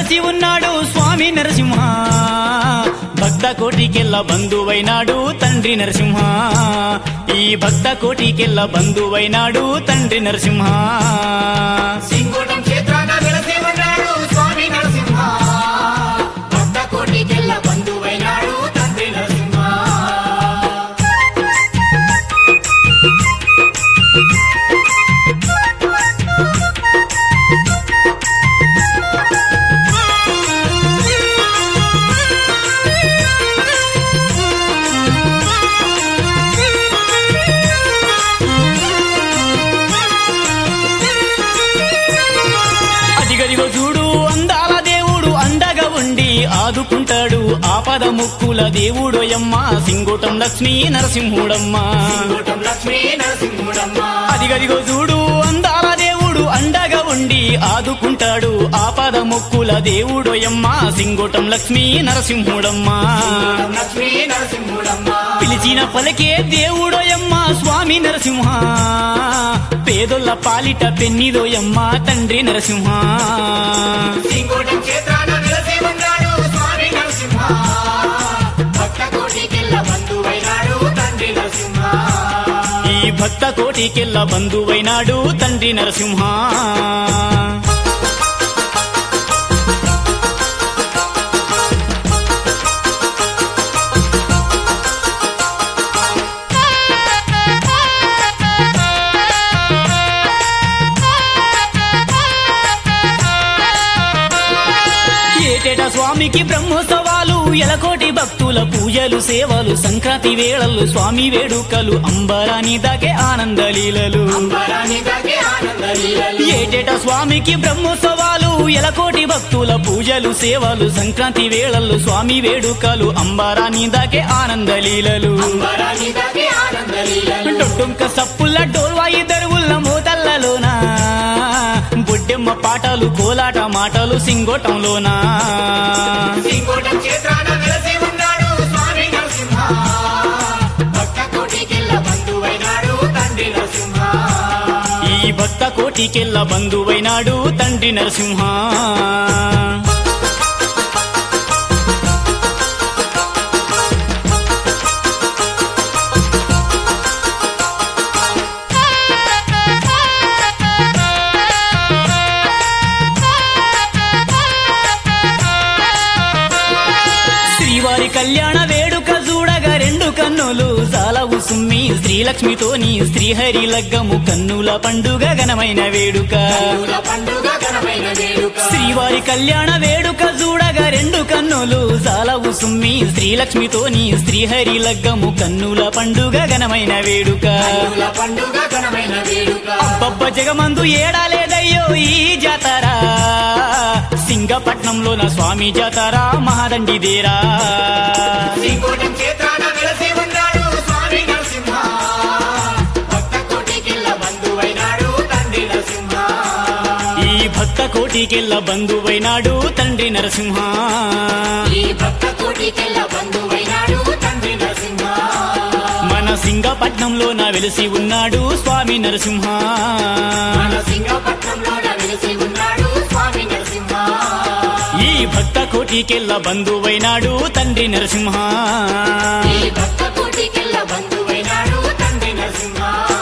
వెలసి ఉన్నాడు స్వామి నరసింహ భక్త కోటికెల్ల బంధువైనాడు తండ్రి నరసింహ ఈ భక్త కోటికెల్ల బంధువైనాడు తండ్రి నరసింహ సింగోటం క్షేత్రాన వెలసి ఉన్నాడు స్వామి నరసింహ భక్త కోటికెళ్ళ బంధువైనాడు తండ్రి నరసింహ అదిగదిగో చూడు అందాల దేవుడు అండగా ఉండి ఆదుకుంటాడు ఆపద ముక్కుల దేవుడోయమ్మ సింగుటం లక్ష్మీ నరసింహుడమ్మ సింగోటం లక్ష్మీ నరసింహుడమ్మ అదిగదిగో చూడు అందాల దేవుడు అండగా ఉండి ఆదుకుంటాడు ఆపద ముక్కుల దేవుడోయమ్మ సింగుటం లక్ష్మీ నరసింహుడమ్మ సింగోటం లక్ష్మీ నరసింహుడమ్మ పిలిచిన పలికే దేవుడోయమ్మ స్వామి నరసింహ పేదొల్ల పాలిట పెన్నిదోయమ్మ తండ్రి నరసింహ సింగోటం క్షేత్రాన వెలసి ఉన్నాడు స్వామి నరసింహ భక్త కోటికెళ్ళ బంధువైనాడు తండ్రి నరసింహ ఈ భక్త కోటికెల్ల బంధువైనాడు తండ్రి నరసింహ ఏటేటా స్వామికి బ్రహ్మోత్సవాలు ఎలకోటి భక్తుల పూజలు సేవలు సంక్రాంతి వేళలు స్వామి వేడుకలు అంబరాని దాకే ఆనందలీలలు అంబరాని దాకే ఆనంద లీలలు ఏటేటా స్వామికి బ్రహ్మోత్సవాలు ఎలకోటి భక్తుల పూజలు సేవలు సంక్రాంతి వేళల్లో స్వామి వేడుకలు అంబరాని దాకే ఆనందలీలలు అంబరాని దాకే ఆనంద లీలలు డొడ్డుంక సప్పుల్ల డోల్వాయి దరువుల్ల మోతల్లలోనా బొడ్డెమ్మ పాటలు కోలాట మాటలు సింగోటంలోనా సింగోటం క్షేత్రాన వెలసి ఉన్నాడు స్వామి నరసింహ భక్త కోటికెళ్ళ బంధువైనాడు తండ్రి నరసింహ ఈ భక్త కోటికెల్ల బంధువైనాడు తండ్రి నరసింహ శ్రీవారి కళ్యాణ వేడుక చూడగా రెండు కన్నులు సాలవు సుమ్మి శ్రీలక్ష్మితోని శ్రీహరి లగ్గము కన్నుల పండుగ ఘనమైన వేడుక కన్నుల పండుగ ఘనమైన వేడుక శ్రీవారి కళ్యాణ వేడుక చూడగా రెండు కన్నులు సాలవు సుమ్మి శ్రీలక్ష్మితోని శ్రీహరి లగ్గము కన్నుల పండుగ ఘనమైన వేడుక కన్నుల పండుగ ఘనమైన వేడుక అబ్బబ్బ జగమందు ఏడాలేదయ్యో ఈ జాతర సింగపట్నంలో నా స్వామి జాతర మహాదండిదేరా సింగోటం క్షేత్రాన వెలసి ఉన్నాడు స్వామి నరసింహ భక్త కోటికెళ్ళ బంధువైనాడు తండ్రి నరసింహ ఈ భక్త కోటికెళ్ళ బంధువైనాడు తండ్రి నరసింహ ఈ భక్త కోటికెళ్ళ బంధువైనాడు తండ్రి నరసింహ మన సింగపట్నంలో నా వెలిసి ఉన్నాడు స్వామి నరసింహ మన సింగపట్నంలో వెలిసి ఉన్నాడు స్వామి నరసింహ ఈ భక్త కోటికెళ్ళ బంధువైనాడు తండ్రి నరసింహ ఈ భక్త కోటికెళ్ళ బంధువైనాడు తండ్రి నరసింహ